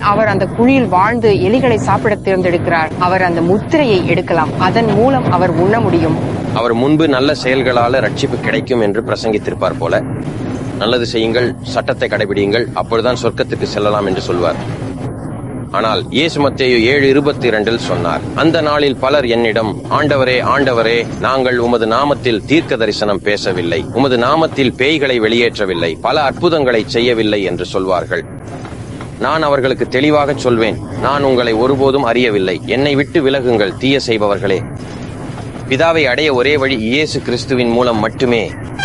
அவர் அந்த குழியில் வாழ்ந்து எலிகளை சாப்பிட தேர்ந்தெடுக்கிறார் அவர் அந்த முத்திரையை எடுக்கலாம் அதன் மூலம் அவர் உண்ண முடியும் அவர் முன்பு நல்ல செயல்களால ரட்சிப்பு கிடைக்கும் என்று பிரசங்கித்திருப்பார் போல நல்லது செய்யுங்கள் சட்டத்தை கடைபிடியுங்கள் அப்பொழுதுதான் சொர்க்கத்துக்கு செல்லலாம் என்று சொல்வார் ஆனால் இயேசு மத்தேயு ஏழு இருபத்தி இரண்டில் சொன்னார் அந்த நாளில் பலர் என்னிடம் ஆண்டவரே ஆண்டவரே நாங்கள் உமது நாமத்தில் தீர்க்க தரிசனம் பேசவில்லை உமது நாமத்தில் பேய்களை வெளியேற்றவில்லை பல அற்புதங்களை செய்யவில்லை என்று சொல்வார்கள் நான் அவர்களுக்கு தெளிவாக சொல்வேன் நான் உங்களை ஒருபோதும் அறியவில்லை என்னை விட்டு விலகுங்கள் தீய செய்பவர்களே பிதாவை அடைய ஒரே வழி இயேசு கிறிஸ்துவின் மூலம் மட்டுமே